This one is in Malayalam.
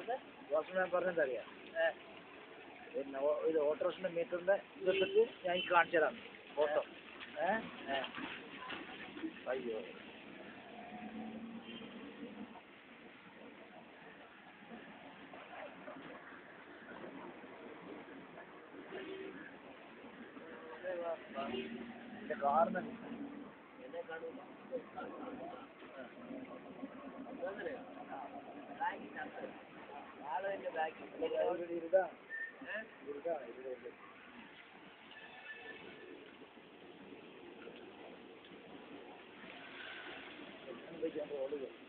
ജോസ് ഞാൻ പറഞ്ഞെന്തറിയാം പിന്നെ ഓ- ഇത് ഓട്ടോറിക്ഷൻ്റെ മീറ്ററിൻ്റെ ഇതിട്ടിട്ട് ഞാൻ എനിക്ക് കാണിച്ചു തരാം ഫോട്ടോ ഏ ഏ അയ്യോ എൻ്റെ കാറിന് എന്നെ കാണൂല ആളെ എൻ്റെ ബാക്കിൽ ഇരുടാ ഇരുടാ ഇരുടാ റോഡ്